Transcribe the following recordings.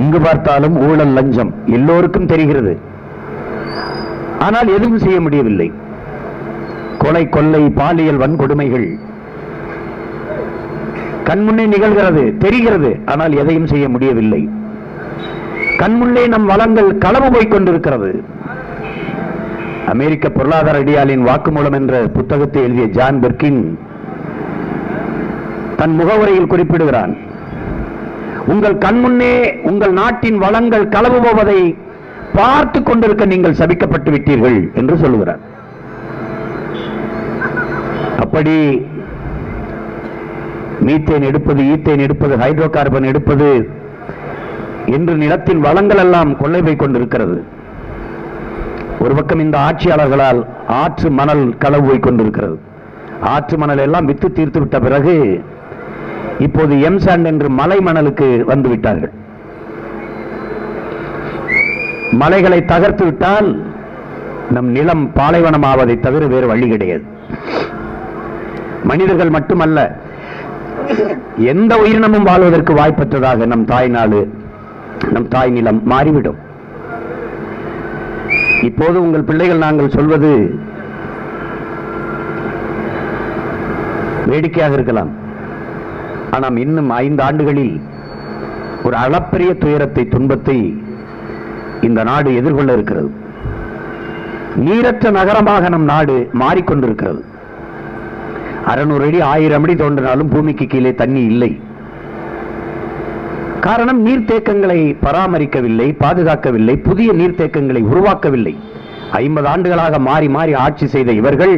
எங்கு பார்த்தாலும் ஊழல் லஞ்சம் எல்லோருக்கும் தெரிகிறது ஆனால் எதுவும் செய்ய முடியவில்லை கொலை கொள்ளை பாலியல் வன்கொடுமைகள் கண்முன்னே நிகழ்கிறது தெரிகிறது ஆனால் எதையும் செய்ய முடியவில்லை கண்முன்னே நம் வளங்கள் களவு போய்க் கொண்டிருக்கிறது அமெரிக்க பொருளாதார அடியாளின் வாக்குமூலம் என்ற புத்தகத்தை எழுதிய ஜான் பெர்கின் தன் முகவுரையில் குறிப்பிடுகிறான் உங்கள் கண்முன்னே உங்கள் நாட்டின் வளங்கள் களவு போவதை பார்த்து கொண்டிருக்க நீங்கள் சபிக்கப்பட்டு விட்டீர்கள் என்று சொல்லுகிறார் அப்படி மீத்தேன் எடுப்பது ஈத்தேன் எடுப்பது ஹைட்ரோ கார்பன் எடுப்பது என்று நிலத்தின் வளங்கள் எல்லாம் கொள்ளை போய் கொண்டிருக்கிறது ஒரு பக்கம் இந்த ஆட்சியாளர்களால் ஆற்று மணல் களவு போய் கொண்டிருக்கிறது ஆற்று மணல் எல்லாம் வித்து தீர்த்து விட்ட பிறகு இப்போது எம்சாண்ட் என்று மலை மணலுக்கு வந்து விட்டார்கள் மலைகளை தகர்த்து விட்டால் நம் நிலம் பாலைவனம் ஆவதை தவிர வேறு வழி கிடையாது மனிதர்கள் மட்டுமல்ல எந்த உயிரினமும் வாழ்வதற்கு வாய்ப்பற்றதாக நம் தாய் நாடு நம் தாய் நிலம் மாறிவிடும் இப்போது உங்கள் பிள்ளைகள் நாங்கள் சொல்வது வேடிக்கையாக இருக்கலாம் ஆனால் இன்னும் ஐந்து ஆண்டுகளில் ஒரு அளப்பரிய துயரத்தை துன்பத்தை இந்த நாடு எதிர்கொள்ள இருக்கிறது நீரற்ற நகரமாக நம் நாடு மாறிக்கொண்டிருக்கிறது அறுநூறு அடி ஆயிரம் அடி தோன்றினாலும் பூமிக்கு கீழே தண்ணி இல்லை காரணம் நீர்த்தேக்கங்களை பராமரிக்கவில்லை பாதுகாக்கவில்லை புதிய நீர்த்தேக்கங்களை உருவாக்கவில்லை ஐம்பது ஆண்டுகளாக மாறி மாறி ஆட்சி செய்த இவர்கள்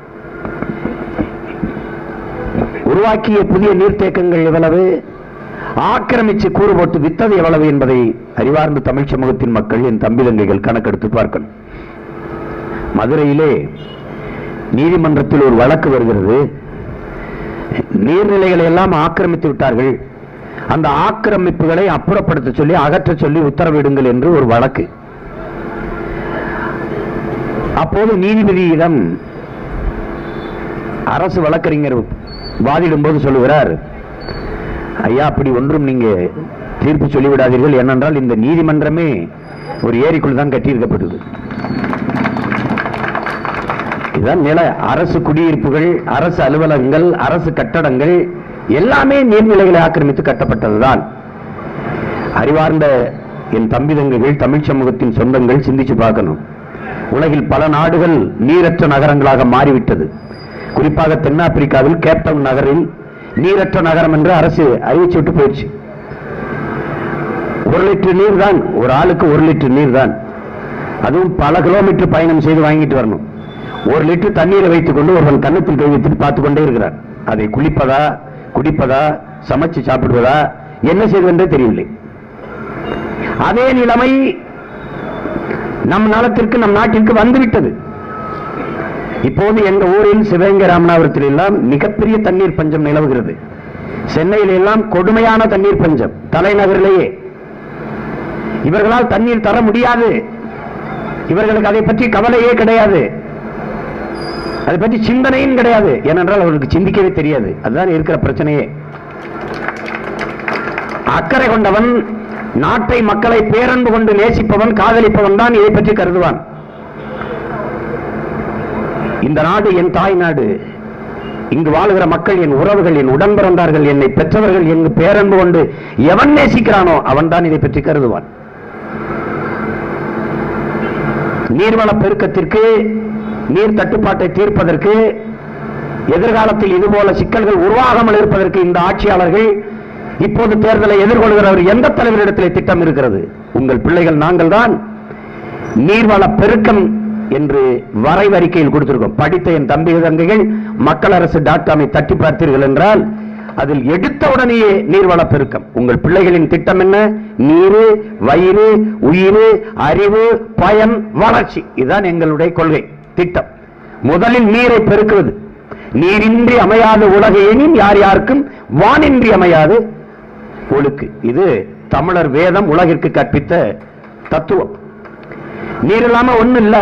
உருவாக்கிய புதிய நீர்த்தேக்கங்கள் எவ்வளவு ஆக்கிரமிச்சு கூறு போட்டு வித்தது எவ்வளவு என்பதை அறிவார்ந்த தமிழ் சமூகத்தின் மக்கள் என் தம்பி தங்கைகள் கணக்கெடுத்து பார்க்கணும் மதுரையிலே நீதிமன்றத்தில் ஒரு வழக்கு வருகிறது நீர்நிலைகளை எல்லாம் ஆக்கிரமித்து விட்டார்கள் அந்த ஆக்கிரமிப்புகளை அப்புறப்படுத்த சொல்லி அகற்ற சொல்லி உத்தரவிடுங்கள் என்று ஒரு வழக்கு அப்போது நீதிபதியிடம் அரசு வழக்கறிஞர் வாதிடும் போது சொல்லுகிறார் ஐயா அப்படி ஒன்றும் நீங்க தீர்ப்பு சொல்லிவிடாதீர்கள் ஏனென்றால் இந்த நீதிமன்றமே ஒரு ஏரிக்குள் தான் கட்டியிருக்கப்பட்டது இதுதான் நில அரசு குடியிருப்புகள் அரசு அலுவலகங்கள் அரசு கட்டடங்கள் எல்லாமே நீர்நிலைகளை ஆக்கிரமித்து கட்டப்பட்டதுதான் அறிவார்ந்த என் தம்பி தங்கைகள் தமிழ் சமூகத்தின் சொந்தங்கள் சிந்திச்சு பார்க்கணும் உலகில் பல நாடுகள் நீரற்ற நகரங்களாக மாறிவிட்டது குறிப்பாக தென்னாப்பிரிக்காவில் கேப்டவுன் நகரில் நீரற்ற நகரம் என்று அரசு அறிவிச்சு விட்டு போயிடுச்சு ஒரு லிட்டர் நீர் தான் ஒரு ஆளுக்கு ஒரு லிட்டர் நீர் தான் அதுவும் பல கிலோமீட்டர் பயணம் செய்து வாங்கிட்டு வரணும் ஒரு லிட்டர் தண்ணீரை வைத்துக் கொண்டு ஒருவன் கன்னத்தில் கை வைத்துட்டு பார்த்து கொண்டே இருக்கிறார் அதை குளிப்பதா குடிப்பதா சமைச்சு சாப்பிடுவதா என்ன செய்வதென்றே தெரியவில்லை அதே நிலைமை நம் நலத்திற்கு நம் நாட்டிற்கு வந்துவிட்டது இப்போது எங்க ஊரில் சிவகங்கை ராமநாதபுரத்தில் எல்லாம் மிகப்பெரிய தண்ணீர் பஞ்சம் நிலவுகிறது சென்னையில் எல்லாம் கொடுமையான தண்ணீர் பஞ்சம் தலைநகரிலேயே இவர்களால் தண்ணீர் தர முடியாது இவர்களுக்கு அதை பற்றி கவலையே கிடையாது அதை பற்றி சிந்தனையும் கிடையாது ஏனென்றால் அவர்களுக்கு சிந்திக்கவே தெரியாது அதுதான் இருக்கிற பிரச்சனையே அக்கறை கொண்டவன் நாட்டை மக்களை பேரன்பு கொண்டு நேசிப்பவன் காதலிப்பவன் தான் இதை பற்றி கருதுவான் இந்த நாடு என் தாய் நாடு இங்கு வாழுகிற மக்கள் என் உறவுகள் என் உடன் பிறந்தார்கள் என்னை பெற்றவர்கள் என் பேரன்பு கொண்டு எவன் நேசிக்கிறானோ அவன் தான் இதை பற்றி கருதுவான் நீர்வள பெருக்கத்திற்கு நீர் தட்டுப்பாட்டை தீர்ப்பதற்கு எதிர்காலத்தில் இதுபோல சிக்கல்கள் உருவாகாமல் இருப்பதற்கு இந்த ஆட்சியாளர்கள் இப்போது தேர்தலை எதிர்கொள்கிறவர் எந்த தலைவரிடத்திலே திட்டம் இருக்கிறது உங்கள் பிள்ளைகள் நாங்கள் தான் நீர்வள பெருக்கம் என்று வரைவறிக்கையில் கொடுத்திருக்கோம் படித்த என் தம்பி தங்கைகள் மக்கள் அரசு டாட் காமை தட்டி பார்த்தீர்கள் என்றால் அதில் எடுத்த உடனேயே நீர்வள பெருக்கம் உங்கள் பிள்ளைகளின் திட்டம் என்ன நீரு வயிறு உயிர் அறிவு பயன் வளர்ச்சி இதுதான் எங்களுடைய கொள்கை திட்டம் முதலில் நீரை பெருக்குவது நீரின்றி அமையாத உலக எனின் யார் யாருக்கும் வானின்றி அமையாது ஒழுக்கு இது தமிழர் வேதம் உலகிற்கு கற்பித்த தத்துவம் நீர் இல்லாம ஒண்ணும் இல்ல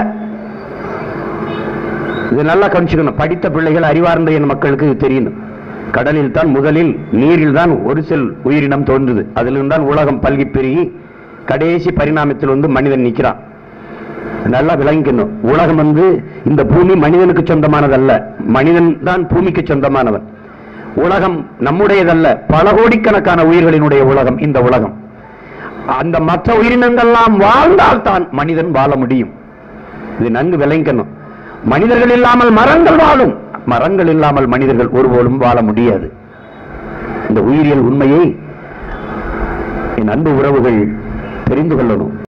இது நல்லா கவனிச்சுக்கணும் படித்த பிள்ளைகள் அறிவார்ந்த என் மக்களுக்கு இது தெரியணும் கடலில் தான் முதலில் நீரில் தான் ஒரு செல் உயிரினம் தோன்றுது அதிலிருந்து தான் உலகம் பல்கி பெருகி கடைசி பரிணாமத்தில் வந்து மனிதன் நிக்கிறான் நல்லா விளங்கிக்கணும் உலகம் வந்து இந்த பூமி மனிதனுக்கு சொந்தமானதல்ல மனிதன் தான் பூமிக்கு சொந்தமானவன் உலகம் நம்முடையதல்ல பல கோடிக்கணக்கான உயிர்களினுடைய உலகம் இந்த உலகம் அந்த மற்ற உயிரினங்கள்லாம் வாழ்ந்தால் தான் மனிதன் வாழ முடியும் இது நன்கு விளங்கணும் மனிதர்கள் இல்லாமல் மரங்கள் வாழும் மரங்கள் இல்லாமல் மனிதர்கள் ஒருபோதும் வாழ முடியாது இந்த உயிரியல் உண்மையை என் அன்பு உறவுகள் தெரிந்து கொள்ளணும்